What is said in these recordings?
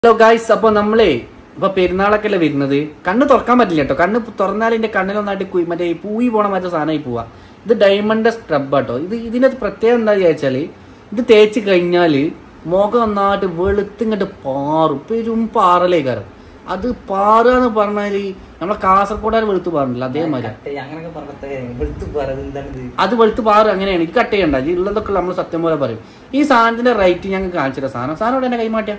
Hello guys അപ്പൊ നമ്മളേ ഇപ്പൊ പെരുന്നാളൊക്കെ അല്ലേ വരുന്നത് കണ്ണ് തുറക്കാൻ പറ്റില്ല കേട്ടോ കണ്ണ് തുറന്നാൽ എന്റെ കണ്ണിലൊന്നായിട്ട് കുയി- മറ്റേ ഈ പൂയി പോണ മറ്റേ സാധനമായി പോവാ ഇത് ഡയമണ്ട് സ്ക്രബ് ആട്ടോ ഇത് ഇതിനകത്ത് പ്രത്യേകം എന്താ ചോദിച്ചാല് ഇത് തേച്ച് കഴിഞ്ഞാല് മുഖം നന്നായിട്ട് വെളുത്തിങ്ങോട്ട് പാറും പെരും പാറലേ കയറും അത് പാറുക എന്ന് പറഞ്ഞാല് നമ്മളെ കാസർഗോഡാണ് വെളുത്ത് പാറുന്നില്ല അതേമാതിരി കട്ട് അങ്ങനൊക്കെ പറഞ്ഞത് വെളുത്ത് പറയുന്നത് എന്താണിത് അത് വെളുത്ത് പാറ് അങ്ങനെയാണ് ഇത് കട്ട് ചെയ്യണ്ട ഇത് ഉള്ളതൊക്കെ നമ്മൾ സത്യം പോലെ പറയും ഈ സാധനത്തിന്റെ റേറ്റ് ഞങ്ങൾക്ക് കാണിച്ചിട്ട് സാധനം സാധനം ഇവിടെ എന്നെ കൈമാറ്റിയ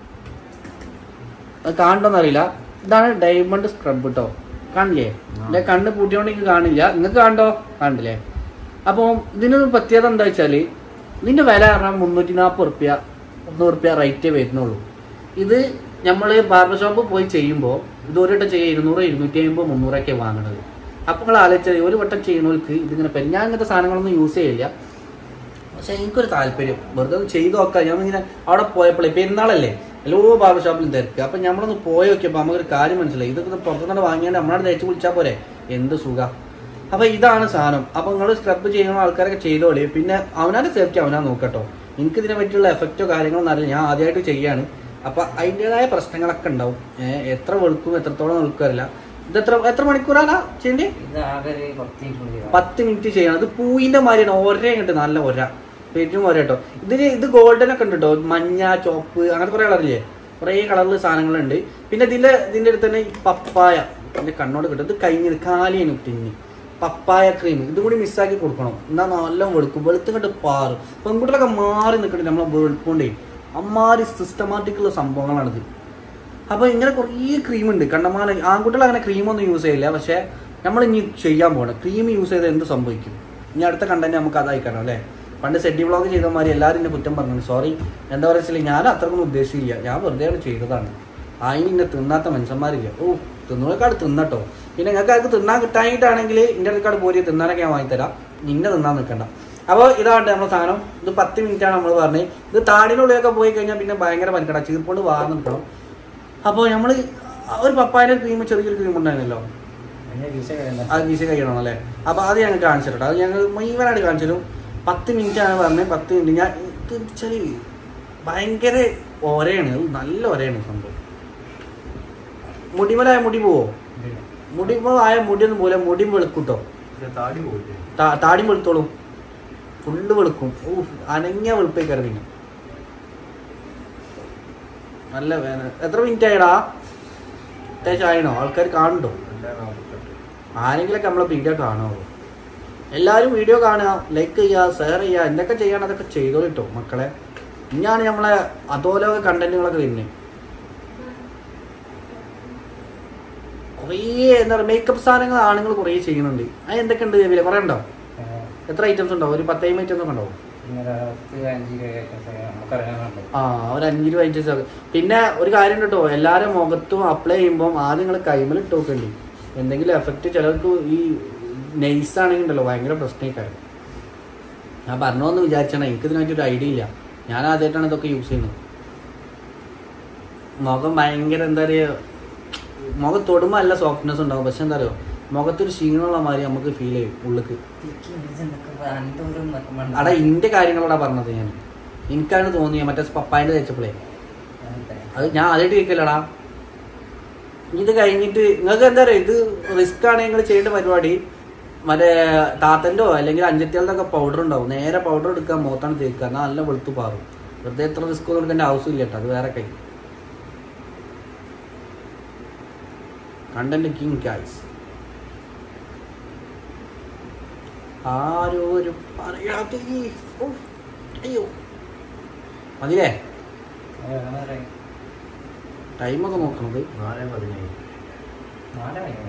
അത് കാണണ്ടോന്ന് അറിയില്ല ഇതാണ് ഡയമണ്ട് സ്ക്രബ് കേട്ടോ കാണില്ലേ എന്റെ കണ്ണ് പൂട്ടിയോണ്ട് എനിക്ക് കാണില്ല നിങ്ങൾക്ക് കണ്ടോ കാണില്ലേ അപ്പോൾ ഇതിനൊരു പ്രത്യേകത എന്താ വെച്ചാല് ഇതിന്റെ വില പറഞ്ഞാൽ മുന്നൂറ്റി നാൽപ്പത് റുപ്യ മുന്നൂറ് റുപ്യ റേറ്റേ വരുന്നുള്ളൂ ഇത് നമ്മൾ ബാർബർ ഷോപ്പ് പോയി ചെയ്യുമ്പോൾ ഇത് ഒരു വട്ടം ചെയ്യുക ഇരുന്നൂറ് ഇരുന്നൂറ്റി അമ്പത് മുന്നൂറൊക്കെ വാങ്ങണത് അപ്പോൾ നിങ്ങൾ ആലോചിച്ചത് ഒരു വട്ടം ചെയ്യുന്നവർക്ക് ഇതിങ്ങനെ പെരും ഞാൻ ഇങ്ങനത്തെ സാധനങ്ങളൊന്നും യൂസ് ചെയ്യില്ല പക്ഷെ എനിക്കൊരു താല്പര്യം വെറുതെ ഒന്ന് ചെയ്ത് നോക്കാം ഞാൻ ഇങ്ങനെ അവിടെ പോയപ്പോഴേ പെരുന്നാളല്ലേ എല്ലോ ബാർബർ ഷോപ്പിലും തിരക്ക് അപ്പൊ നമ്മളൊന്ന് പോയി നോക്കിയപ്പോൾ നമുക്കൊരു കാര്യം മനസ്സിലായി ഇതൊക്കെ പുറത്തുനിന്ന് വാങ്ങിയാണ്ട് നമ്മളവിടെ തേച്ച് കുളിച്ചാൽ പോരെ എന്ത് സുഖ അപ്പൊ ഇതാണ് സാധനം അപ്പൊ നിങ്ങൾ സ്ക്രബ് ചെയ്യുന്ന ആൾക്കാരൊക്കെ ചെയ്തോളി പിന്നെ അവനാന്റെ സേഫ്റ്റി അവനാ നോക്കട്ടോ എനിക്ക് ഇതിനെ പറ്റിയുള്ള എഫക്റ്റോ കാര്യങ്ങളൊന്നും അറിയില്ല ഞാൻ ആദ്യമായിട്ട് ചെയ്യാണ് അപ്പൊ അതിൻ്റെതായ പ്രശ്നങ്ങളൊക്കെ ഉണ്ടാവും ഏഹ് എത്ര വെളുക്കും എത്രത്തോളം വെളുക്കാറില്ല ഇത് എത്ര എത്ര മണിക്കൂറാണ് ചെയ്യേണ്ടത് ഇത് ആകെ ഒരു പത്ത് മിനിറ്റ് മതി. പത്ത് മിനിറ്റ് ചെയ്യണം അത് പൂവിന്റെ മാതിരിയാണ് ഒരേ കിട്ടും നല്ല ഒര ഏറ്റവും ഒരേ കേട്ടോ ഇതിന് ഇത് ഗോൾഡൻ ഒക്കെ ഉണ്ട് കേട്ടോ മഞ്ഞ ചോപ്പ് അങ്ങനെ കുറെ കളറില്ലേ കുറേ കളറിൽ സാധനങ്ങളുണ്ട് പിന്നെ ഇതിന്റെ ഇതിന്റെ അടുത്ത് തന്നെ ഈ പപ്പായ എന്റെ കണ്ണോട് കിട്ടും ഇത് കഴിഞ്ഞത് കാലിയാണ് തിന്നി പപ്പായ ക്രീം ഇതും കൂടി മിസ്സാക്കി കൊടുക്കണം എന്നാ നല്ല വെളുക്കും വെളുത്തും കണ്ട് പാറും പെൺകുട്ടികളൊക്കെ മാറി നിൽക്കണ്ടേ നമ്മളെ വെളുപ്പുകൊണ്ടേ അമ്മാരി സിസ്റ്റമാറ്റിക്കുള്ള സംഭവങ്ങളാണിത് അപ്പൊ ഇങ്ങനെ കുറേ ക്രീം ഉണ്ട് കണ്ടമാന ആൺകുട്ടികൾ അങ്ങനെ ക്രീമൊന്നും യൂസ് ചെയ്യില്ല പക്ഷെ നമ്മൾ ഇനി ചെയ്യാൻ പോകണം ക്രീം യൂസ് ചെയ്ത് എന്ത് സംഭവിക്കും ഇനി അടുത്ത കണ്ടന്റ് നമുക്ക് അതായിക്കണം അല്ലേ പണ്ട് സെഡി വ്ളോഗ് ചെയ്ത മാതിരി എല്ലാവരും എന്നെ കുറ്റം പറഞ്ഞു സോറി എന്താ പറയുക ഞാൻ അത്രക്കൊന്നും ഉദ്ദേശിച്ചില്ല ഞാൻ വെറുതെ ആണ് ചെയ്തതാണ് അതിന് ഇന്നെ തിന്നാത്ത മനുഷ്യന്മാരില്ല ഓ തിന്നോളേക്കാട് തിന്നട്ടോ പിന്നെ നിങ്ങൾക്ക് ആർക്ക് തിന്നാൻ കിട്ടാനായിട്ടാണെങ്കിൽ എൻ്റെ അടുക്കാട് പോരി തിന്നാനൊക്കെ ഞാൻ വാങ്ങിത്തരാം നിന്നെ തിന്നാൻ നിൽക്കണ്ട അപ്പോൾ ഇതാണ് നമ്മുടെ സാധനം ഇത് പത്ത് മിനിറ്റ് ആണ് നമ്മൾ പറഞ്ഞത് ഇത് താടിനുള്ളിലൊക്കെ പോയി കഴിഞ്ഞാൽ പിന്നെ ഭയങ്കര പനിക്കട ചീർപ്പോണ്ട് വാർന്ന് നിൽക്കണം അപ്പോൾ നമ്മൾ ഒരു പപ്പായൻ്റെ ക്രീം ചെറിയൊരു ക്രീം ഉണ്ടായിരുന്നല്ലോ അതിന്റെ വീശ കഴിയണ്ട. അത് വീശ കഴിയണം അല്ലേ അപ്പോൾ അത് ഞങ്ങൾ കാണിച്ചു തരട്ടോ അത് ഞങ്ങൾ മുഴുവനായിട്ട് കാണിച്ചു തരും പത്ത് മിനിറ്റ് ആണ് പറഞ്ഞത് പത്ത് മിനിറ്റ് ഞാൻ ഇത് വെച്ചാൽ ഭയങ്കര ഒരയാണ് അത് നല്ല ഒരയാണ് സംഭവം മുടിമലായ മുടി പോവോ മുടിമലായ മുടിയൊന്നും പോലെ മുടിയും വെളുക്കൂട്ടോ താടി പോയില്ലേ താ- താടിയും വെളുത്തോളും ഫുള്ള് വെളുക്കും ഓ അനങ്ങിയ വെളുപ്പേ കയറി പിന്നെ നല്ല വേന എത്ര മിനിറ്റ് ആയിടാ അത്യാവശ്യം ആയിണോ ആൾക്കാർ കാണുന്നുണ്ടോ രണ്ടേ നാൽപ്പത്തെട്ട് ആരെങ്കിലൊക്കെ നമ്മളെ വീഡിയോ കാണുമോ എല്ലാവരും വീഡിയോ കാണുക ലൈക്ക് ചെയ്യുക ഷെയർ ചെയ്യുക എന്തൊക്കെ ചെയ്യണം അതൊക്കെ ചെയ്തോളൂ കേട്ടോ മക്കളെ ഇനിയാണ് നമ്മളെ അധോലോക കണ്ടന്റുകളൊക്കെ വരുന്നത് കുറേ എന്താ പറയുക മേക്കപ്പ് സാധനങ്ങൾ ആണുങ്ങൾ കുറേ ചെയ്യുന്നുണ്ട് അത് എന്തൊക്കെയുണ്ട് വില കുറേ ഉണ്ടോ ഏഹ് എത്ര ഐറ്റംസ് ഉണ്ടാവും ഒരു പത്തൈം ഐറ്റംസ് ഒക്കെ ഉണ്ടാവും പിന്നെ ഒരു പത്ത് അഞ്ച് രൂപ items ഒക്കെ നമുക്കറിയാനുണ്ട്. ആ ഒരു അഞ്ച് രൂപ ഐറ്റംസ് ഒക്കെ പിന്നെ ഒരു കാര്യം കേട്ടോ എല്ലാവരും മുഖത്തും അപ്ലൈ ചെയ്യുമ്പോൾ ആദ്യം നിങ്ങൾ കൈമൽ ഇട്ട് നോക്കണ്ടി എന്തെങ്കിലും എഫക്റ്റ് ചിലർക്ക് ഈ നൈസ് ആണെങ്കിൽ ഉണ്ടല്ലോ ഭയങ്കര പ്രശ്നക്കാരും ഞാൻ പറഞ്ഞോന്ന് വിചാരിച്ചാണ് എനിക്ക് ഇതിനായിട്ട് ഒരു ഐഡിയ ഇല്ല ഞാൻ ആദ്യമായിട്ടാണ് ഇതൊക്കെ യൂസ് ചെയ്യുന്നത് മുഖം ഭയങ്കര എന്താ പറയുക മുഖം തൊടുമ്പോൾ നല്ല സോഫ്റ്റ്നെസ് ഉണ്ടാവും പക്ഷെ എന്താ പറയുക മുഖത്തൊരു ക്ഷീണമുള്ള മാതിരി നമുക്ക് ഫീൽ ചെയ്യും ഉള്ളിക്ക് തിക്കി പിടിച്ച് നിൽക്കുമ്പോ അന്തോറും നിൽക്കുമ്പോ അടാ ഇന്റെ കാര്യങ്ങളോടാ പറഞ്ഞത് ഞാൻ എനിക്കാണ് തോന്നിയത് മറ്റേ പപ്പായന്റെ തേച്ചപ്പോഴേ അങ്ങനത്തെ. അത് ഞാൻ ആദ്യമായിട്ട് കേൾക്കില്ലടാ ഇത് കഴിഞ്ഞിട്ട് നിങ്ങൾക്ക് എന്താ പറയുക ഇത് റിസ്ക് ആണ് നിങ്ങൾ ചെയ്യേണ്ട പരിപാടി മറ്റേ താത്തൻ്റെയോ അല്ലെങ്കിൽ അഞ്ചത്തികളുടെ ഒക്കെ പൗഡർ ഉണ്ടാവും നേരെ പൗഡർ എടുക്കുക മുഖത്താണ് തേക്കുക എന്നാൽ നല്ല വെളുത്തു പാറും വെറുതെ എത്ര റിസ്ക് ഒന്നും എടുക്കേണ്ട ആവശ്യമില്ല കേട്ടോ അത് വേറെ കൈ കണ്ടന്റ് കിങ് കായ്സ് ആരോരും പറയാതെ ഈ ഉഫ്, അയ്യോ മതിലേ അത് വേറെ പറയും. ടൈമൊക്കെ നോക്കണത് നാല് പതിനേഴ് നാല് മണിക്കൂറോ?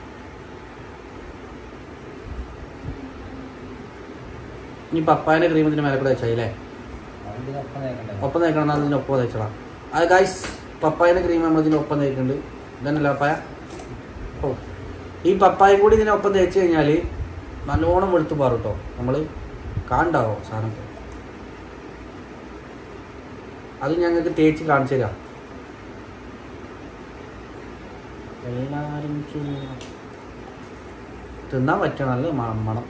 ഇനി പപ്പായന്റെ ക്രീം ഇതിന് മേലെ കൂടെ വെച്ചാൽ അല്ലേ അതിന്റെ ഒപ്പം നിൽക്കണ്ടേ? ഒപ്പം തേക്കണം എന്നാൽ ഇതിന് ഒപ്പം തേച്ചോളാം അത് ഗൈസ് പപ്പായന്റെ ക്രീം നമ്മൾ ഇതിന് ഒപ്പം തേക്കുന്നുണ്ട് ഇതന്നല്ല പപ്പായ ഓ ഈ പപ്പായ കൂടി ഇതിന് ഒപ്പം തേച്ച് കഴിഞ്ഞാൽ നല്ലോണം വെളുത്ത് പാറും കേട്ടോ നമ്മൾ കാണണ്ടാവോ സാധനമൊക്കെ അത് ഞങ്ങൾക്ക് തേച്ച് കാണിച്ചു തരാം എല്ലാവരും ചുമ്മാ. തിന്നാൻ പറ്റണം നല്ല മണം മണം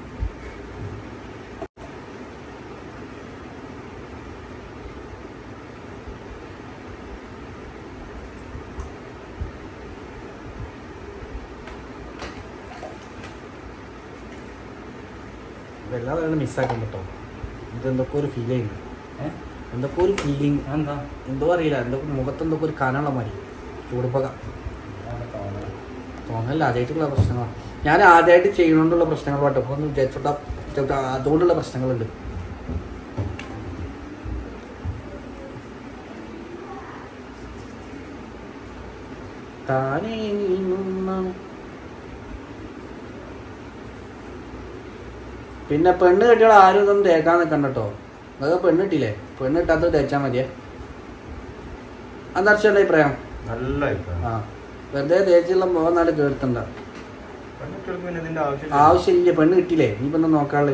വല്ലാതെ മിസ്സാക്കാൻ കേട്ടോ ഇത് എന്തൊക്കെ ഒരു ഫീൽ ചെയ്യുന്നു ഏഹ് എന്തൊക്കെ ഒരു ഫീലിംഗ് എന്താ എന്തോ അറിയില്ല എന്തൊക്കെ മുഖത്ത് എന്തൊക്കെ ഒരു കനുള്ള മാതിരി ചൂടുപ്പക അവിടെ തോന്നണം തോന്നല്ല ആദ്യമായിട്ടുള്ള പ്രശ്നങ്ങളാണ് ഞാൻ ആദ്യമായിട്ട് ചെയ്യണോണ്ടുള്ള പ്രശ്നങ്ങൾ പാട്ടോ അപ്പോൾ ഒന്ന് വിചാരിച്ചോട്ടാ വിചാരിച്ചോട്ടാ അതുകൊണ്ടുള്ള പ്രശ്നങ്ങളുണ്ട് താനേ നീങ്ങുന്ന പിന്നെ പെണ്ണ് കെട്ടിയോൾ ആരും ഇതൊന്നും തേക്കാൻ നിൽക്കണ്ട കേട്ടോ നിങ്ങൾക്ക് പെണ്ണ് കിട്ടിയില്ലേ പെണ്ണ് കിട്ടാത്തത് തേച്ചാൽ മതിയേ എന്താ അർച്ചൻ്റെ അഭിപ്രായം നല്ല അഭിപ്രായം ആ വെറുതെ തേച്ചുള്ള മുഖം നാട് കേൾത്തണ്ട പെൺകുട്ടികൾക്ക് പിന്നെ ഇതിന്റെ ആവശ്യം ആവശ്യമില്ല പെണ്ണ് കിട്ടിയില്ലേ ഇനിയിപ്പോ എന്താ നോക്കാള്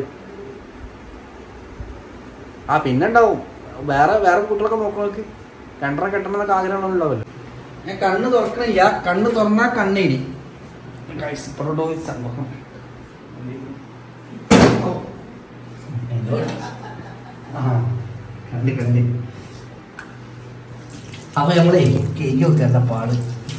ആ പിന്നെ ഉണ്ടാവും വേറെ വേറെ കുട്ടികളൊക്കെ നോക്കണവർക്ക് രണ്ടര കെട്ടണം എന്നൊക്കെ ആഗ്രഹം ഉണ്ടാവുമല്ലോ ഞാൻ കണ്ണ് തുറക്കണില്ല കണ്ണ് തുറന്നാ കണ്ണേരി Guys, ഇപ്പോഴുണ്ടോ ഈ സംഭവം ഓ. ആ, കണ്ട് കണ്ട് അപ്പൊ നമ്മളെ കേക്ക് വെക്കേണ്ട പാട്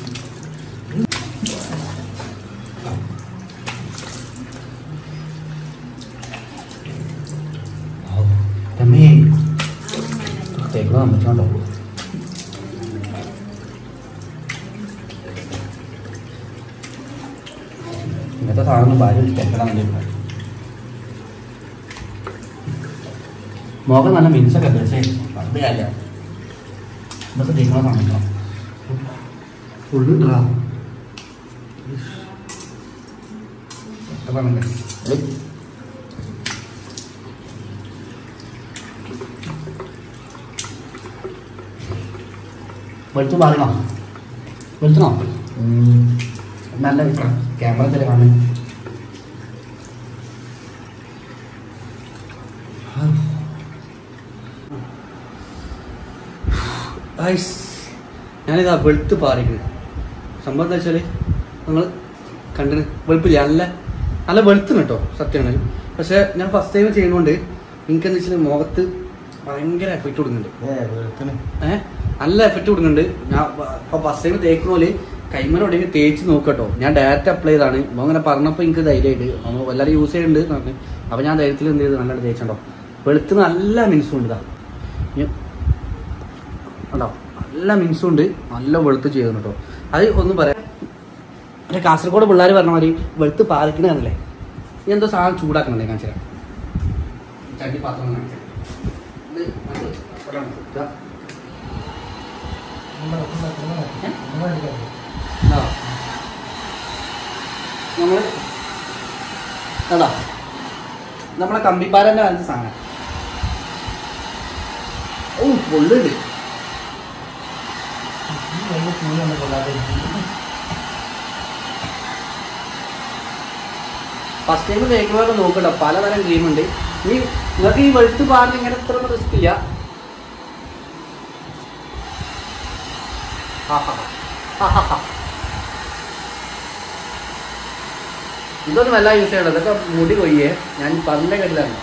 രമേ തേക്കണോ അമ്മച്ചോണ്ടോ ഇങ്ങനത്തെ സാധനം ഭാര്യ തേക്കണം മുഖം നല്ല മിനുസൊക്കെ ഉണ്ട് പക്ഷേ വെറുതെ അല്ല ഇതൊക്കെ തേക്കണ സാധനം ഫുള്ള് ഇട്ടാ വെളുത്തു പാറണോ വെളുത്തണോ നല്ല ക്യാമറ തന്നെ കാണുന്നത് ഐസ് ഞാനിതാ വെളുത്ത് പാറിക്കുന്നത് സംഭവം എന്താ വെച്ചാൽ നിങ്ങൾ കണ്ടിന് വെളുപ്പില്ല നല്ല നല്ല വെളുത്തുന്നു കേട്ടോ സത്യമാണ് പക്ഷേ ഞാൻ ഫസ്റ്റ് ടൈം ചെയ്യുന്നതുകൊണ്ട് എനിക്ക് എന്താ വെച്ചാൽ മുഖത്ത് ഭയങ്കര എഫക്റ്റ് കൊടുക്കുന്നുണ്ട് ഏ വെളുത്തിന് ഏഹ് നല്ല എഫക്റ്റ് കൊടുക്കുന്നുണ്ട് ഞാൻ ഇപ്പൊ ഫസ്റ്റ് ടൈം തേക്കുന്ന പോലെ കൈമനോടെങ്കിൽ തേച്ച് നോക്കട്ടോ ഞാൻ ഡയറക്റ്റ് അപ്ലൈ ചെയ്താണ് അപ്പോൾ അങ്ങനെ പറഞ്ഞപ്പോൾ എനിക്ക് ധൈര്യമായിട്ട് അപ്പോൾ എല്ലാവരും യൂസ് ചെയ്യുന്നുണ്ട് എന്ന് പറഞ്ഞു അപ്പോൾ ഞാൻ ധൈര്യത്തിൽ എന്ത് ചെയ്ത് നല്ലോണം തേച്ചോ വെളുത്ത് നല്ല മിനുസുണ്ട് ഇതാ ഇനി- കണ്ടോ നല്ല മിനുസുണ്ട് നല്ല വെളുത്ത് ചെയ്യുന്നു കേട്ടോ അത് ഒന്നും പറയാം എൻ്റെ കാസർഗോഡ് പിള്ളേർ പറഞ്ഞ മാതിരി വെളുത്ത് പാലിക്കണല്ലേ ഇനി എന്തോ സാധനം ചൂടാക്കണല്ലേ കാണിച്ചു തരാം ചട്ടി പാത്രം കാണിച്ചു തരാം. ഇത് മറ്റേ ഇവിടെയാണ്. ഇതാ. ഇതാ. നമ്മള് അതാ നമ്മളെ കമ്പിപ്പാരന്റെ കാലത്ത് സാധനം ഓ പൊള്ളുണ്ട് ഫസ്റ്റ് ടൈം തേക്കുമ്പോഴൊക്കെ നോക്കട്ടോ പലതരം ക്രീം ഉണ്ട് ഇനി നിങ്ങൾക്ക് ഈ വെളുത്ത് പാറിന് ഇങ്ങനെ ഇത്ര റിസ്ക് ഇല്ല ആഹാ. ഇതൊന്നും വല്ല യൂസ് ചെയ്യണം ഇതൊക്കെ മുടി കൊയ്യേ ഞാൻ പറഞ്ഞ കേട്ടില്ലായിരുന്നു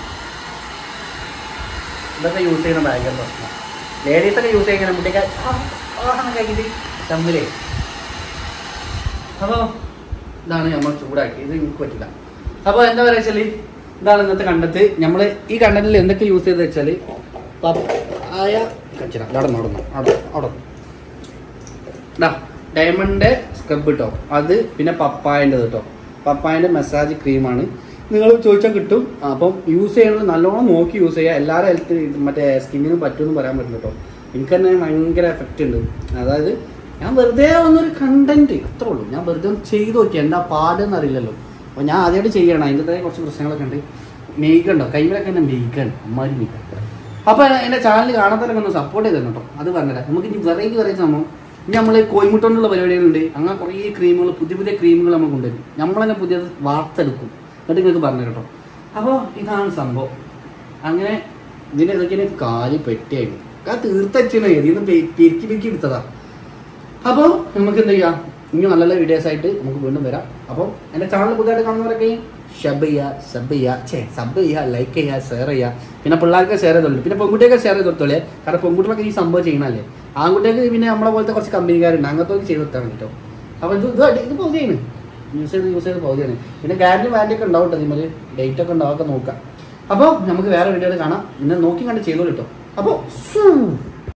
ഇതൊക്കെ യൂസ് ചെയ്യുന്ന ഭയങ്കര പ്രശ്നം ലേഡീസ് ഒക്കെ യൂസ് ചെയ്യുന്ന മുടിയൊക്കെ കഴിഞ്ഞിട്ട് തമ്മിലേ അപ്പോൾ ഇതാണ് നമ്മൾ ചൂടാക്കി ഇത് എനിക്ക് പറ്റില്ല അപ്പോൾ എന്താ പറയുക വെച്ചാൽ ഇതാണ് ഇന്നത്തെ കണ്ടത്ത് നമ്മൾ ഈ കണ്ടന്റിൽ എന്തൊക്കെ യൂസ് ചെയ്ത് വെച്ചാൽ പപ്പായ കച്ചിട അവിടെ നടന്നു അവിടെ അവിടെ ഡാ ഡയമണ്ട് സ്ക്രബ് കേട്ടോ അത് പിന്നെ പപ്പായൻ്റെ കേട്ടോ പപ്പായൻ്റെ മസാജ് ക്രീമാണ് നിങ്ങൾ ചോദിച്ചാൽ കിട്ടും അപ്പം യൂസ് ചെയ്യുന്നത് നല്ലോണം നോക്കി യൂസ് ചെയ്യുക എല്ലാവരും ഹെൽത്ത് മറ്റേ സ്കിന്നിനും പറ്റുമെന്ന് പറയാൻ പറ്റില്ല കേട്ടോ എനിക്ക് തന്നെ ഭയങ്കര എഫക്റ്റ് ഉണ്ട് അതായത് ഞാൻ വെറുതെ ഒന്നൊരു കണ്ടന്റ് അത്രേ ഉള്ളൂ ഞാൻ വെറുതെ ഒന്ന് ചെയ്ത് നോക്കി എന്താ പാടെന്ന് അറിയില്ലല്ലോ അപ്പോൾ ഞാൻ ആദ്യമായിട്ട് ചെയ്യണം അതിൻ്റെതായ കുറച്ച് പ്രശ്നങ്ങളൊക്കെ ഉണ്ട് മെയ്ക്കുണ്ടോ കൈമിലൊക്കെ തന്നെ മെയ്ക്കാണ് അമ്മാരി മെയ്ക്കാൻ അപ്പോൾ എൻ്റെ ചാനൽ കാണാത്തവരൊക്കെ ഒന്ന് സപ്പോർട്ട് ചെയ്തു കേട്ടോ അത് പറഞ്ഞുതരാം നമുക്ക് ഇനി വെറൈറ്റി വെറൈറ്റി സംഭവം ഇനി നമ്മൾ കോയിമുട്ടോണ്ടുള്ള പരിപാടികളുണ്ട് അങ്ങനെ കുറേ ക്രീമുകൾ പുതിയ പുതിയ ക്രീമുകൾ നമ്മൾ കൊണ്ടുവരും നമ്മൾ തന്നെ പുതിയത് വാർത്തെടുക്കും എന്നിട്ട് നിങ്ങൾക്ക് പറഞ്ഞു കേട്ടോ അപ്പോൾ ഇതാണ് സംഭവം അങ്ങനെ ഇതിൻ്റെ ഇതൊക്കെ കാല് പെട്ടിയായിരുന്നു ആ തീർത്തച്ഛനെ ഇതിന്ന് പിരിക്കി പിരിക്കി എടുത്തതാ അപ്പോൾ നമുക്ക് എന്ത് ചെയ്യാം ഇനി നല്ല നല്ല വീഡിയോസ് ആയിട്ട് നമുക്ക് വീണ്ടും വരാം അപ്പോൾ എൻ്റെ ചാനൽ പുതിയതായിട്ട് കാണുന്നവരൊക്കെ ഷബ് ചെയ്യുക സബ് ചെയ്യുക ചേ സബ് ചെയ്യുക ലൈക്ക് ചെയ്യുക ഷെയർ ചെയ്യുക പിന്നെ പിള്ളേർക്ക് ഷെയർ ചെയ്തോളൂ പിന്നെ പെൺകുട്ടിയൊക്കെ ഷെയർ ചെയ്ത് കൊടുത്തോളേ കാരണം പെൺകുട്ടികളൊക്കെ ഈ സംഭവം ചെയ്യണല്ലേ ആൺകുട്ടികൾക്ക് പിന്നെ നമ്മളെ പോലത്തെ കുറച്ച് കമ്പനിക്കാരുണ്ട് അങ്ങനത്തെ ചെയ്ത് കൊടുത്താൽ കേട്ടോ അപ്പോൾ ഇത് ഇത് ഇത് പകുതിയാണ് യൂസ് ചെയ്ത് യൂസ് ചെയ്ത് പകുതിയാണ് പിന്നെ ഗ്യാരണ്ടി വാറണ്ടി ഒക്കെ ഉണ്ടാവും കേട്ടോ ഇതിന്മേൽ ഡേറ്റ് ഒക്കെ ഉണ്ടാവും ഒക്കെ നോക്കാം അപ്പോൾ നമുക്ക് വേറെ വീഡിയോയിൽ കാണാം ഇന്ന് നോക്കി കണ്ട് ചെയ്തോളൂ കേട്ടോ അപ്പോൾ